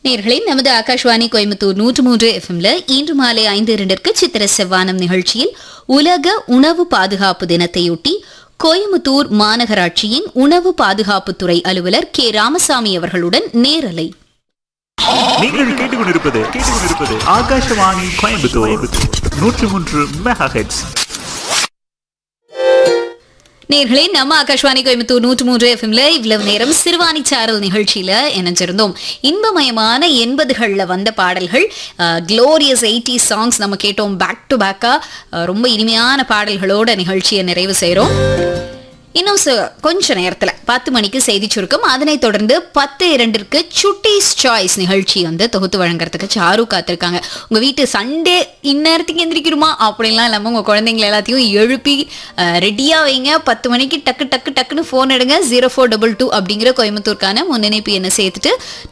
நேர்களே நமது ஆகாஷ்வாணி கோயம்புத்தூர் நூற்று மூன்று எஃப்எம்ல இன்று மாலை ஐந்து இரண்டிற்கு சித்திர செவ்வானம் நிகழ்ச்சியில் உலக உணவு பாதுகாப்பு தினத்தையொட்டி கோயம்புத்தூர் மாநகராட்சியின் உணவு பாதுகாப்புத்துறை அலுவலர் கே ராமசாமி அவர்களுடன் நேரலை நீங்கள் கேட்டுக்கொண்டிருப்பது கேட்டுக்கொண்டிருப்பது ஆகாஷவாணி கோயம்புத்தூர் நூற்றி மூன்று மெகா ஹெட்ஸ் நேர்களே நம்ம ஆகாஷ்வாணி கோயம்புத்தூர் நூற்று மூன்று எஃப்எம்ல இவ்வளவு நேரம் சிறுவாணி சாரல் நிகழ்ச்சியில இணைஞ்சிருந்தோம் இன்பமயமான எண்பதுகள்ல வந்த பாடல்கள் க்ளோரியஸ் எயிட்டி சாங்ஸ் நம்ம கேட்டோம் பேக் டு பேக்கா ரொம்ப இனிமையான பாடல்களோட நிகழ்ச்சியை நிறைவு செய்றோம் இன்னும் ச- கொஞ்ச நேரத்துல பத்து மணிக்கு செய்தி சுருக்கம் அதனைத் தொடர்ந்து பத்து இரண்டிற்கு சுட்டீஸ் சாய்ஸ் நிகழ்ச்சி வந்து தொகுத்து வழங்குறதுக்கு சாரு காத்திருக்காங்க உங்க வீட்டு சண்டே இந்நேரத்துக்கு எந்திரிக்கிறோமா அப்படின்லாம் இல்லாம உங்க குழந்தைங்களை எல்லாத்தையும் எழுப்பி ரெடியா வைங்க பத்து மணிக்கு டக்கு டக்கு டக்குன்னு ஃபோன் எடுங்க ஜீரோ ஃபோர் டபுள் டூ அப்படிங்கிற கோயம்புத்தூர்க்கான முன்னிணைப்பு என்ன சேர்த்துட்டு